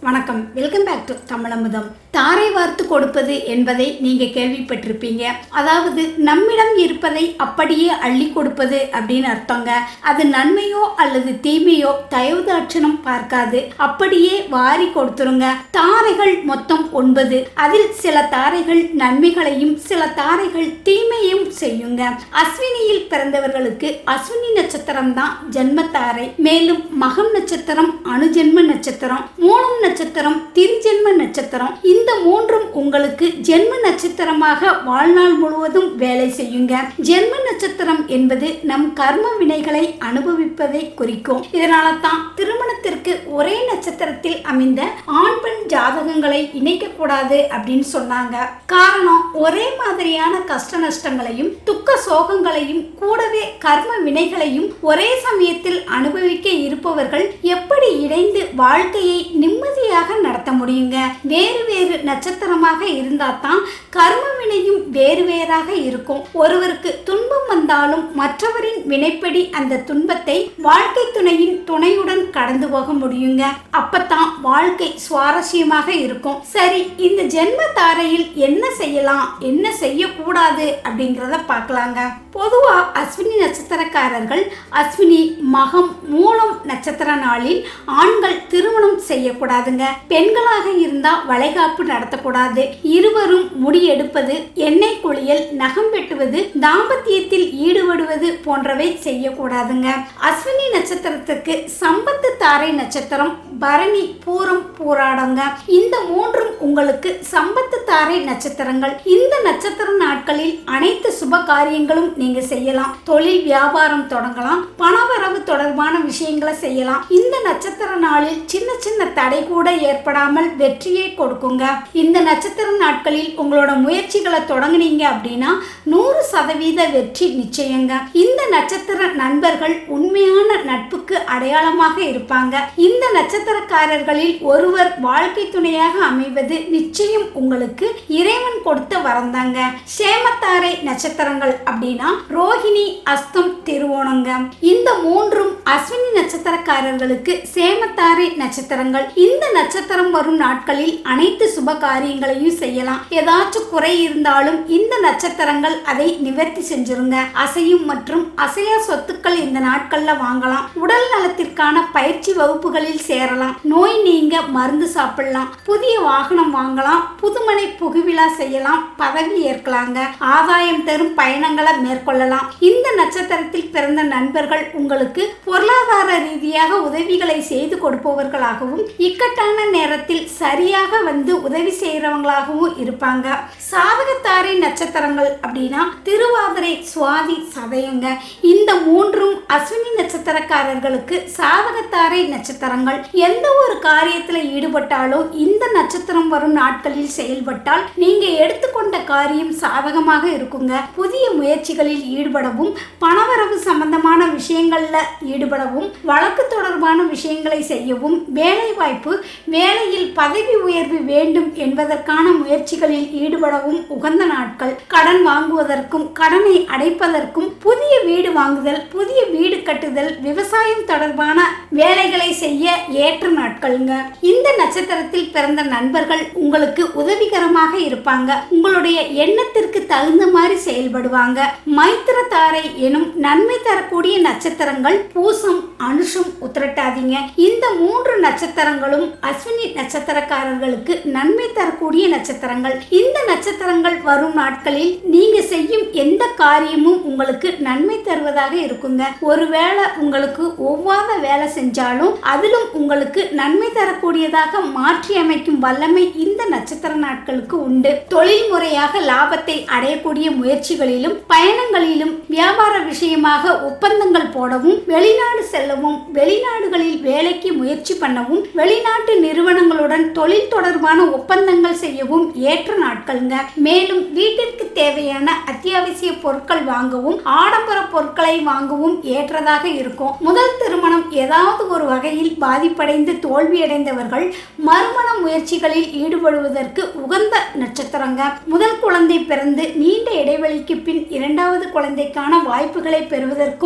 வணக்கம் welcome back to தமிழமுதம் தாரை வார்த்து கொடுப்பது என்பதை நீங்க கேள்விப்பட்டிருப்பீங்க அதாவது நம்மிடம் இருப்பதை அப்படியே அள்ளி கொடுப்பது அப்படின்னு அர்த்தங்க அது நன்மையோ அல்லது தீமையோ தயவுதாட்சணம் பார்க்காது அப்படியே வாரி கொடுத்துருங்க தாரைகள் மொத்தம் ஒன்பது அதில் சில தாரைகள் நன்மைகளையும் சில தாரைகள் தீமையும் செய்யுங்க அஸ்வினியில் பிறந்தவர்களுக்கு அஸ்வினி நட்சத்திரம் தான் ஜென்மத்தாரை மேலும் மகம் நட்சத்திரம் அணுஜென்ம நட்சத்திரம் மூலம் நட்சத்திரம் திருஜென்ம நட்சத்திரம் இந்த மூன்றும் உங்களுக்கு ஜென்ம நட்சத்திரமாக வாழ்நாள் முழுவதும் வேலை செய்யுங்க ஜென்ம நட்சத்திரம் என்பது நம் கர்ம வினைகளை அனுபவிப்பதை குறிக்கும் இதனால தான் திருமணத்திற்கு ஒரே நட்சத்திரத்தில் அமைந்த ஆண் பெண் ஜாதகங்களை இணைக்க கூடாது அப்படின்னு சொன்னாங்க காரணம் ஒரே மாதிரியான கஷ்ட நஷ்டங்களையும் துக்க சோகங்களையும் கூடவே கர்ம வினைகளையும் ஒரே சமயத்தில் அனுபவிக்க இருப்பவர்கள் எப்படி இணைந்து வாழ்க்கையை நிம்மதியாக நடத்த முடியுங்க வேறு வேறு நட்சத்திரமாக இருந்தா தான் கர்ம வினையும் வேறு வேறாக இருக்கும் ஒருவருக்கு துன்பம் வந்தாலும் மற்றவரின் வினைப்படி அந்த துன்பத்தை வாழ்க்கை துணையின் துணையுடன் கடந்து போக முடியுங்க அப்பதான் வாழ்க்கை சுவாரஸ்யமாக இருக்கும் சரி இந்த ஜென்ம தாரையில் என்ன செய்யலாம் என்ன செய்யக்கூடாது அப்படிங்கிறத பார்க்கலாங்க பொதுவா அஸ்வினி நட்சத்திரக்காரர்கள் அஸ்வினி மகம் மூலம் நட்சத்திர நாளில் ஆண்கள் திருமணம் செய்யக்கூடாதுங்க பெண்களாக இருந்தா வளைகாப்பு நடத்தக்கூடாது இருவரும் முடி எடுப்பது எண்ணெய் குளியல் நகம் வெட்டுவது தாம்பத்தியத்தில் ஈடுபடுவது போன்றவை செய்யக்கூடாதுங்க அஸ்வினி நட்சத்திரத்துக்கு சம்பத்து தாரை நட்சத்திரம் பரணி பூரம் பூராடங்க இந்த மூன்றும் உங்களுக்கு சம்பத்து தாரை நட்சத்திரங்கள் இந்த நட்சத்திர நாட்களில் அனைத்து சுப காரியங்களும் நீங்க செய்யலாம் தொழில் வியாபாரம் தொடங்கலாம் பணவரவு தொடர்பான விஷயங்களை செய்யலாம் இந்த நட்சத்திர நாளில் சின்ன சின்ன தடை கூட ஏற்படாமல் வெற்றியை கொடுக்குங்க இந்த நட்சத்திர நாட்களில் உங்களோட முயற்சிகளை தொடங்குனீங்க அப்படின்னா நூறு சதவீத வெற்றி நிச்சயங்க இந்த நட்சத்திர நண்பர்கள் உண்மையான நட்புக்கு அடையாளமாக இருப்பாங்க இந்த நட்சத்திரக்காரர்களில் ஒருவர் வாழ்க்கை துணையாக அமைவது நிச்சயம் உங்களுக்கு இறைவன் கொடுத்த வரந்தாங்க சேமத்தாரை நட்சத்திரங்கள் அப்படின்னா ரோஹிணி அஸ்தம் திருவோணங்க இந்த மூன்றும் அஸ்வினி நட்சத்திரக்காரர்களுக்கு சேமத்தாரை நட்சத்திரங்கள் இந்த நட்சத்திரம் வரும் நாட்களில் அனைத்து சுப காரியங்களையும் செய்யலாம் ஏதாச்சும் குறை இருந்தாலும் இந்த நட்சத்திரங்கள் அதை நிவர்த்தி செஞ்சிருங்க அசையும் மற்றும் அசையா சொத்துக்கள் இந்த நாட்கள்ல வாங்கலாம் உடல் நலத்திற்கான பயிற்சி வகுப்புகளில் சேரலாம் நோய் நீங்க மருந்து சாப்பிடலாம் புதிய வாகனம் வாங்கலாம் புதுமனை புகுவிழா செய்யலாம் பதவி ஏற்கலாங்க ஆதாயம் தரும் பயணங்களை மேற்கொள்ளலாம் இந்த நட்சத்திரத்தில் பிறந்த நண்பர்கள் உங்களுக்கு பொருளாதார ரீதியாக உதவிகளை செய்து கொடுப்பவர்களாகவும் இக்கட்டான நேரத்தில் சரியாக வந்து உதவி செய்கிறவங்களாகவும் இருப்பாங்க சாதகத்தாரை நட்சத்திரங்கள் அப்படின்னா திருவாதிரை சுவாதி சதயங்க இந்த மூன்றும் அஸ்வினி நட்சத்திரக்காரர்களுக்கு சாதகத்தாரை நட்சத்திரங்கள் எந்த ஒரு காரியத்தில் ஈடுபட்டாலும் இந்த நட்சத்திரம் வரும் நாட்களில் செயல்பட்டால் நீங்க எடுத்துக்கொண்ட காரியம் சாதகமாக இருக்குங்க புதிய முயற்சிகளில் ஈடுபடவும் பணவரவு சம்பந்தமான விஷயங்கள்ல ஈடுபடவும் வழக்கு தொடர்பான விஷயங்களை செய்யவும் வேலை வாய்ப்பு வேலையில் பதவி உயர்வு வேண்டும் என்பதற்கான முயற்சிகளில் ஈடுபடவும் உகந்த நாட்கள் கடன் வாங்குவதற்கும் கடனை அடைப்பதற்கும் புதிய வீடு வாங்குதல் புதிய வீடு கட்டுதல் விவசாயம் தொடர்பான வேலைகளை செய்ய ஏற்ற நாட்கள்ங்க இந்த நட்சத்திரத்தில் பிறந்த நண்பர்கள் உங்களுக்கு உதவிகரமாக இருப்பாங்க உங்களுடைய எண்ணத்திற்கு தகுந்த மாதிரி செயல்படுவாங்க மைத்திர தாரை எனும் நன்மை தரக்கூடிய நட்சத்திரங்கள் பூசம் அனுஷம் உத்திரட்டாதீங்க இந்த மூன்று நட்சத்திரங்களும் அஸ்வினி நட்சத்திரக்காரர்களுக்கு நன்மை தரக்கூடிய நட்சத்திரங்கள் இந்த நட்சத்திரங்கள் வரும் நாட்களில் நீங்க செய்யும் எந்த காரியமும் உங்களுக்கு நன்மை தருவதாக இருக்குங்க ஒருவேளை உங்களுக்கு ஒவ்வாத வேலை செஞ்சாலும் அதிலும் உங்களுக்கு நன்மை தரக்கூடியதாக மாற்றி அமைக்கும் வல்லமை இந்த நட்சத்திர நாட்களுக்கு உண்டு தொழில் முறையாக லாபத்தை அடையக்கூடிய முயற்சிகளிலும் பயணங்களிலும் வியாபார விஷயமாக ஒப்பந்தங்கள் போடவும் வெளிநாடு செல்லவும் வெளிநாடுகளில் வேலைக்கு முயற்சி பண்ணவும் வெளிநாட்டு நிறுவனங்களுடன் தொழில் தொடர்பான ஒப்பந்தங்கள் செய்யவும் ஏற்ற நாட்கள்ங்க மேலும் வீட்டிற்கு தேவையான அத்தியாவசிய பொருட்கள் வாங்கவும் ஆடம்பர பொருட்களை வாங்கவும் ஏற்றதாக இருக்கும் முதல் திருமணம் ஏதாவது ஒரு வகையில் பாதிப்படைந்து தோல்வியடைந்தவர்கள் மறுமண முயற்சிகளில் ஈடுபடுவதற்கு உகந்த நட்சத்திரங்க முதல் குழந்தை பிறந்து நீண்ட இடைவெளிக்கு பின் இரண்டாவது குழந்தைக்கான வாய்ப்புகளை பெறுவதற்கும் ஏற்ற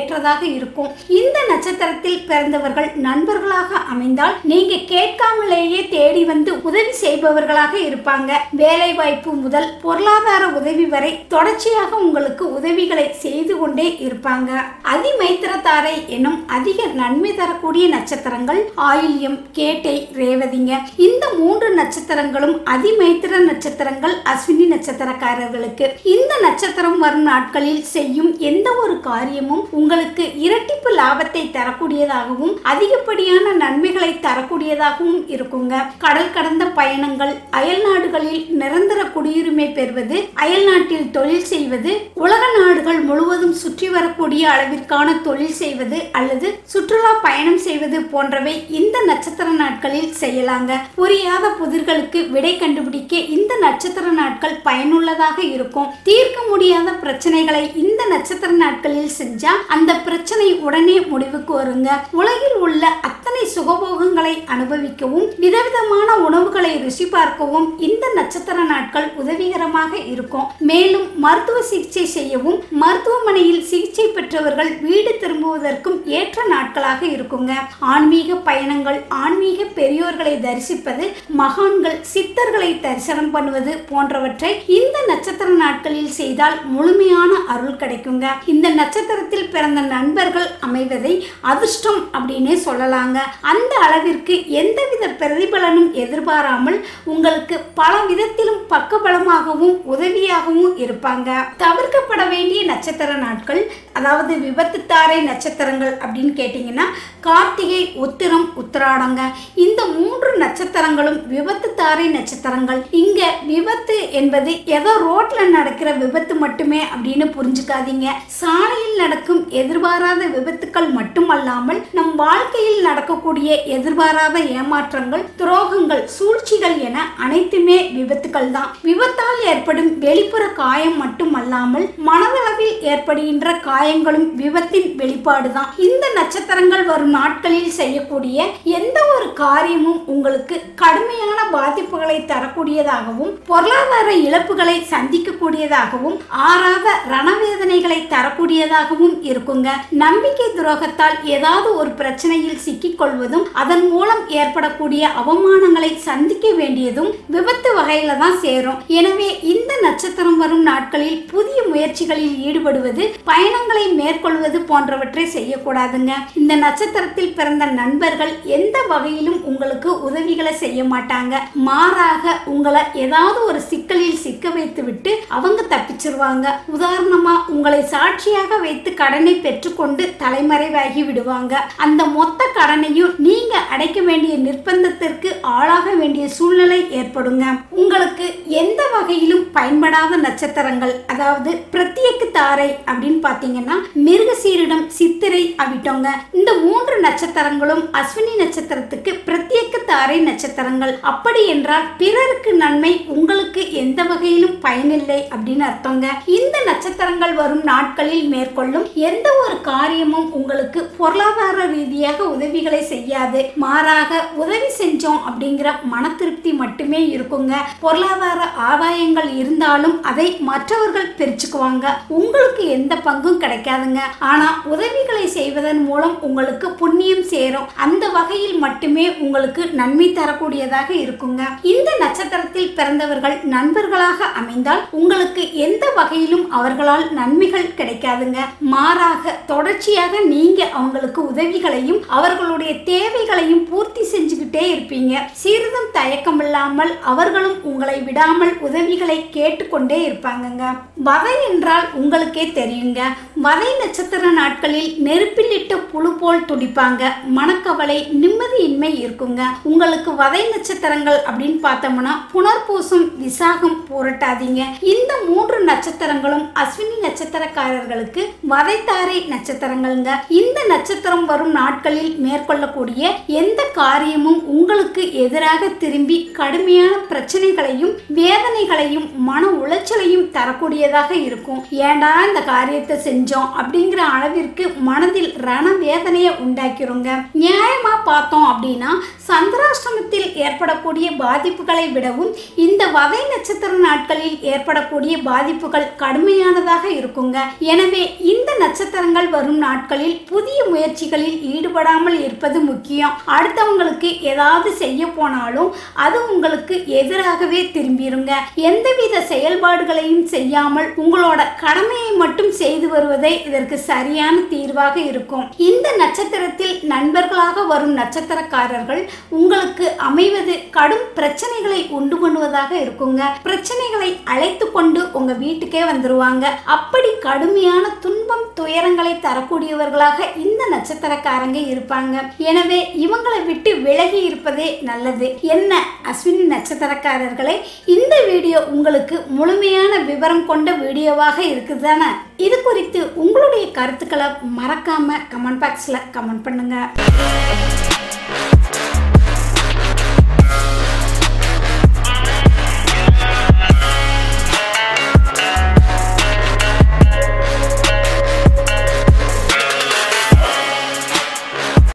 ஏற்றதாக இருக்கும் இந்த நட்சத்திரத்தில் பிறந்தவர்கள் நண்பர்களாக அமைந்தால் நீங்க கேட்காமலேயே தேடி வந்து உதவி செய்பவர்களாக இருப்பாங்க வேலை வாய்ப்பு முதல் பொருளாதார உதவி வரை தொடர்ச்சியாக உங்களுக்கு உதவிகளை செய்து கொண்டே இருப்பாங்க அதிமைத்திரத்தாரை எனும் அதிக நன்மை தரக்கூடிய நட்சத்திரங்கள் ஆயில்யம் கேட்டை ரேவதிங்க இந்த மூன்று நட்சத்திரங்களும் அதிமைத்திர நட்சத்திரங்கள் அஸ்வினி நட்சத்திரக்காரர்களுக்கு இந்த நட்சத்திரம் வரும் நாட்களில் செய்யும் எந்த ஒரு காரியமும் உங்களுக்கு இரட்டிப்பு லாபத்தை தரக்கூடியதாகவும் அதிகப்படியான நன்மைகளை தரக்கூடியதாகவும் இருக்குங்க கடல் கடந்த பயணங்கள் அயல் நாடுகளில் நிரந்தர குடியுரிமை பெறுவது அயல் நாட்டில் தொழில் செய்வது உலக நாடுகள் முழுவதும் சுற்றி வரக்கூடிய அளவிற்கான தொழில் செய்வது அல்லது சுற்றுலா பயணம் செய்வது போன்றவை இந்த நட்சத்திர நாட்களில் செய்யலாங்க புரியாத புதிர்களுக்கு விடை கண்டுபிடிக்க இந்த நட்சத்திர நாட்கள் பயனுள்ளதாக இருக்கும் தீர்க்க முடியாத பிரச்சனைகளை இந்த நட்சத்திர நாட்களில் செஞ்சா அந்த பிரச்சனை உடனே முடிவுக்கு வருங்க உலகில் உள்ள அத்தனை சுகபோகங்களை அனுபவிக்கவும் விதவிதமான உணவுகளை ருசி பார்க்கவும் இந்த நட்சத்திர நாட்கள் உதவிகரமாக இருக்கும் மேலும் மருத்துவ சிகிச்சை செய்யவும் மருத்துவமனையில் சிகிச்சை பெற்றவர்கள் வீடு திரும்புவதற்கும் ஏற்ற நாட்களாக இருக்குங்க ஆன்மீக பயணங்கள் ஆன்மீக பெரியோர்களை தரிசிப்பது மகான்கள் சித்தர்களை தரிசனம் பண்ணுவது போன்றவற்றை இந்த நட்சத்திர நாட்களில் செய்தால் முழுமையான அருள் கிடைக்குங்க இந்த நட்சத்திரத்தில் பிறந்த நண்பர்கள் அமைவதை அதிர்ஷ்டம் அப்படின்னே சொல்லலாங்க அந்த அளவிற்கு எந்தவித பிரதிபலனும் எதிர்பாராமல் உங்களுக்கு பல விதத்திலும் பக்கபலமாகவும் உதவியாகவும் இருப்பாங்க தவிர்க்கப்பட வேண்டிய நட்சத்திர நாட்கள் அதாவது விபத்து தாரை நட்சத்திரங்கள் அப்படின்னு கேட்டிங்கன்னா கார்த்திகை உத்திரம் உத்திராடங்க இந்த மூன்று நட்சத்திரங்களும் விபத்து தாரை நட்சத்திரங்கள் இங்க விபத்து என்பது ஏதோ ரோட்ல நடக்கிற விபத்து மட்டுமே அப்படின்னு புரிஞ்சுக்காதீங்க சாலையில் நடக்கும் எதிர்பாராத விபத்துக்கள் மட்டுமல்லாமல் நம் வாழ்க்கையில் நடக்கக்கூடிய எதிர்பாராத ஏமாற்றங்கள் துரோகங்கள் சூழ்ச்சிகள் என அனைத்துமே விபத்துக்கள் தான் விபத்தால் ஏற்படும் வெளிப்புற காயம் மட்டுமல்லாமல் மனதளவில் ஏற்படுகின்ற காயங்களும் விபத்தின் வெளிப்பாடுதான் இந்த நட்சத்திரங்கள் வரும் நாட்களில் செய்யக்கூடிய எந்த ஒரு காரியமும் உங்களுக்கு கடுமையான பாதிப்புகளை தரக்கூடியதாகவும் பொருளாதார இழப்புகளை சந்திக்கக்கூடியதாகவும் ஆறாத ரணவேதனைகளை தரக்கூடியதாகவும் இருக்குங்க நம்பிக்கை துரோகத்தால் ஏதாவது ஒரு பிரச்சனையில் சிக்கிக்கொள்வதும் அதன் மூலம் ஏற்படக்கூடிய அவமானங்களை சந்திக்க வேண்டியதும் விபத்து வகையில தான் சேரும் எனவே இந்த நட்சத்திரம் வரும் நாட்களில் புதிய முயற்சிகளில் ஈடுபடுவது பயணங்களை மேற்கொள்வது போன்றவற்றை செய்யக்கூடாதுங்க இந்த நட்சத்திரத்தில் பிறந்த நண்பர்கள் எந்த வகையிலும் உங்களுக்கு உதவிகளை செய்ய மாட்டாங்க மாறாக உங்களை ஏதாவது ஒரு சிக்கலில் சிக்க வைத்து விட்டு அவங்க தப்பிச்சிருவாங்க உதாரணமா உங்களை சாட்சியாக வைத்து கடனை பெற்றுக்கொண்டு தலைமறைவாகி விடுவாங்க அந்த மொத்த கடனையும் நீங்க அடைக்க வேண்டிய நிர்பந்தத்திற்கு ஆளாக வேண்டிய சூழ்நிலை ஏற்படுங்க உங்களுக்கு எந்த வகையிலும் பயன்படாத நட்சத்திரங்கள் அதாவது பிரத்யேக தாரை அப்படின்னு பார்த்தீங்கன்னா மிருகசீரிடம் சித்திரை அவிட்டோங்க இந்த மூன்று நட்சத்திரங்களும் அஸ்வினி நட்சத்திரத்துக்கு பிரத்யேக தாரை நட்சத்திரங்கள் அப்படி என்றால் பிறருக்கு நன்மை உங்களுக்கு எந்த வகையிலும் பயனில்லை அப்படின்னு அர்த்தங்க இந்த நட்சத்திரங்கள் வரும் நாட்களில் மேற்கொள்ளும் எந்த ஒரு காரியமும் உங்களுக்கு பொருளாதார ரீதியாக உதவிகளை செய்யாது மாறாக உதவி செஞ்சோம் அப்படிங்கிற மன திருப்தி மட்டுமே இருக்குங்க பொருளாதார ஆதாயங்கள் இருந்தாலும் அதை மற்றவர்கள் பிரிச்சுக்குவாங்க உங்களுக்கு எந்த பங்கும் கிடைக்காதுங்க ஆனா உதவிகளை செய்வதன் மூலம் உங்களுக்கு புண்ணியம் சேரும் அந்த வகையில் மட்டுமே உங்களுக்கு நன்மை தரக்கூடியதாக இருக்குங்க இந்த நட்சத்திரத்தில் பிறந்தவர்கள் நண்பர்களாக அமைந்தால் உங்களுக்கு எந்த வகையிலும் அவர்களால் நன்மைகள் கிடைக்காதுங்க மாறாக தொடர்ச்சியாக நீங்க அவங்களுக்கு உதவிகளையும் அவர்களுடைய தேவைகளையும் பூர்த்தி செஞ்சுக்கிட்டே இருப்பீங்க சிறிதும் தயக்கம் இல்லாமல் அவர்களும் உங்களை விடாமல் உதவிகளை கேட்டுக்கொண்டே இருப்பாங்கங்க வதை என்றால் உங்களுக்கே தெரியுங்க வதை நட்சத்திர நாட்களில் நெருப்பில் இட்ட புழு போல் துடிப்பாங்க மனக்கவலை நிம்மதியின்மை இருக்குங்க உங்களுக்கு வதை நட்சத்திரங்கள் அப்படின்னு பார்த்தோம்னா புனர்பூசம் விசாகம் புரட்டாதீங்க இந்த மூன்று நட்சத்திரங்களும் அஸ்வினி நட்சத்திரக்காரர்களுக்கு வதைத்தாரை நட்சத்திரங்கள்ங்க இந்த நட்சத்திரம் வரும் நாட்களில் மேற்கொள்ளக்கூடிய எந்த காரியமும் உங்களுக்கு எதிராக திரும்பி கடுமையான பிரச்சனைகளையும் வேதனைகளையும் மன உளைச்சலையும் தரக்கூடியதாக இருக்கும் ஏண்டா இந்த காரியத்தை செஞ்சோம் அப்படிங்கிற அளவிற்கு மன மனதில் ரண வேதனையை உண்டாக்கிருங்க நியாயமா பார்த்தோம் அப்படின்னா சந்திராஷ்டமத்தில் ஏற்படக்கூடிய பாதிப்புகளை விடவும் இந்த வகை நட்சத்திர நாட்களில் ஏற்படக்கூடிய பாதிப்புகள் கடுமையானதாக இருக்குங்க எனவே இந்த நட்சத்திரங்கள் வரும் நாட்களில் புதிய முயற்சிகளில் ஈடுபடாமல் இருப்பது முக்கியம் அடுத்தவங்களுக்கு ஏதாவது செய்ய போனாலும் அது உங்களுக்கு எதிராகவே திரும்பிருங்க எந்தவித செயல்பாடுகளையும் செய்யாமல் உங்களோட கடமையை மட்டும் செய்து வருவதே இதற்கு சரியான தீர்வாக இருக்கும் இந்த நட்சத்திரத்தில் நண்பர்களாக வரும் நட்சத்திரக்காரர்கள் உங்களுக்கு அமைவது கடும் பிரச்சனைகளை உண்டு பண்ணுவதாக இருக்குங்க பிரச்சனைகளை அழைத்து கொண்டு உங்க வீட்டுக்கே வந்துருவாங்க அப்படி கடுமையான துன்பம் துயரங்களை தரக்கூடியவர்களாக இந்த நட்சத்திரக்காரங்க இருப்பாங்க எனவே இவங்களை விட்டு விலகி இருப்பதே நல்லது என்ன அஸ்வினி நட்சத்திரக்காரர்களே இந்த வீடியோ உங்களுக்கு முழுமையான விவரம் கொண்ட வீடியோவாக இருக்குதானே இது குறித்து உங்களுடைய கருத்துக்களை மறக்காம கமெண்ட் பாக்ஸ்ல கமெண்ட் பண்ணுங்க